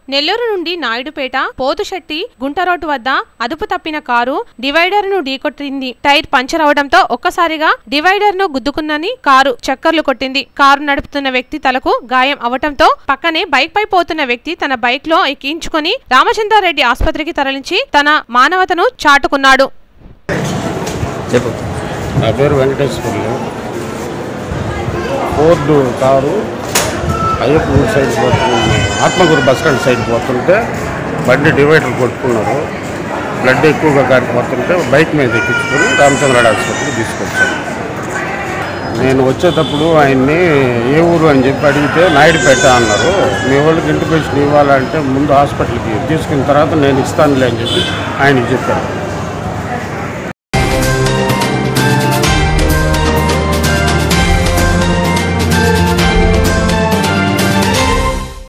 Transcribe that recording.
నెల్లూరు నుండి నాయుడుపేట పోతుశెట్టి గుంట రోడ్డు వద్ద అదుపు తప్పిన కారు డివైడర్ ను ఢీకొట్టింది టైర్ పంచర్ అవడంతో ఒక్కసారిగా డివైడర్ ను గుద్దుకున్నని కారు చక్కర్లు కొట్టింది కారు నడుపుతున్న వ్యక్తి తలకు గాయం అవటంతో పక్కనే బైక్ పై పోతున్న వ్యక్తి తన బైక్ లో ఎక్కించుకుని రామచంద్రారెడ్డి ఆసుపత్రికి తరలించి తన మానవతను చాటుకున్నాడు చెప్పు నా పేరు వెంకటేశ్వర్లు ఫోర్డ్ కారు అయ్యప్ప ఊరు సైడ్ పోతుంది ఆత్మకూరు బస్ స్టాండ్ సైడ్ పోతుంటే బండి డివైడర్ కొట్టుకున్నారు బ్లడ్ ఎక్కువగా కారిపోతుంటే బైక్ మీద ఎక్కించుకొని రామచంద్రాడు ఆసుపత్రికి తీసుకొచ్చాను నేను వచ్చేటప్పుడు ఆయన్ని ఏ ఊరు అని చెప్పి అడిగితే నాయుడుపేట అన్నారు మీ వాళ్ళకి ఇంటిమేషన్ ఇవ్వాలంటే ముందు హాస్పిటల్కి తీసుకున్న తర్వాత నేను ఇస్తానులే అని చెప్పి ఆయనకి చెప్పాను